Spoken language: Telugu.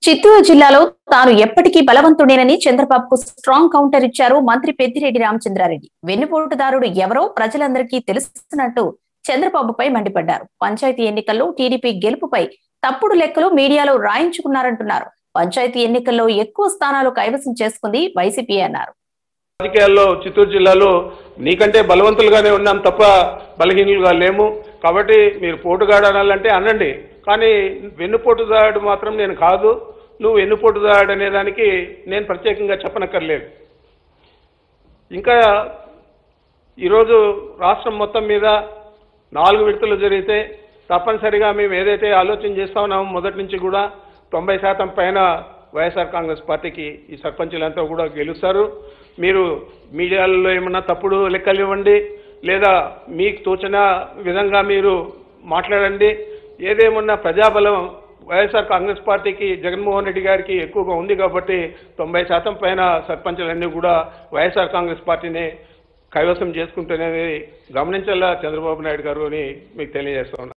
చిత్తూరు జిల్లాలో తాను ఎప్పటికీ బలవంతుడేనని చంద్రబాబుకు స్ట్రాంగ్ కౌంటర్ ఇచ్చారు మంత్రి పెద్దిరెడ్డి రామచంద్రారెడ్డి వెన్నుపోటుదారుడు ఎవరో ప్రజలందరికీ తెలుస్తున్నట్టు చంద్రబాబుపై మండిపడ్డారు పంచాయతీ ఎన్నికల్లో టీడీపీ గెలుపుపై తప్పుడు లెక్కలు మీడియాలో రాయించుకున్నారంటున్నారు పంచాయతీ ఎన్నికల్లో ఎక్కువ స్థానాలు కైవసం చేసుకుంది వైసీపీ అన్నారు రాజకీయాల్లో చిత్తూరు జిల్లాలో నీకంటే బలవంతులుగానే ఉన్నాం తప్ప బలహీనులుగా లేము కాబట్టి మీరు పోటుగాడు అనాలంటే అనండి కానీ వెన్నుపోటుదాడు మాత్రం నేను కాదు నువ్వు వెన్నుపోటుదాడు అనే దానికి నేను ప్రత్యేకంగా చెప్పనక్కర్లేదు ఇంకా ఈరోజు రాష్ట్రం మొత్తం మీద నాలుగు విడతలు జరిగితే తప్పనిసరిగా మేము ఏదైతే ఆలోచన చేస్తా ఉన్నామో మొదటి నుంచి కూడా తొంభై శాతం పైన వైఎస్ఆర్ కాంగ్రెస్ పార్టీకి ఈ సర్పంచులంతా కూడా గెలుస్తారు మీరు మీడియాలలో ఏమన్నా తప్పుడు లెక్కలు ఇవ్వండి లేదా మీకు తోచిన విధంగా మీరు మాట్లాడండి ఏదేమన్నా ప్రజాబలం వైఎస్ఆర్ కాంగ్రెస్ పార్టీకి జగన్మోహన్ రెడ్డి గారికి ఎక్కువగా ఉంది కాబట్టి తొంభై శాతం పైన సర్పంచులన్నీ కూడా వైఎస్ఆర్ కాంగ్రెస్ పార్టీని కైవసం చేసుకుంటున్నది గమనించాలా చంద్రబాబు నాయుడు గారు అని మీకు తెలియజేస్తా ఉన్నా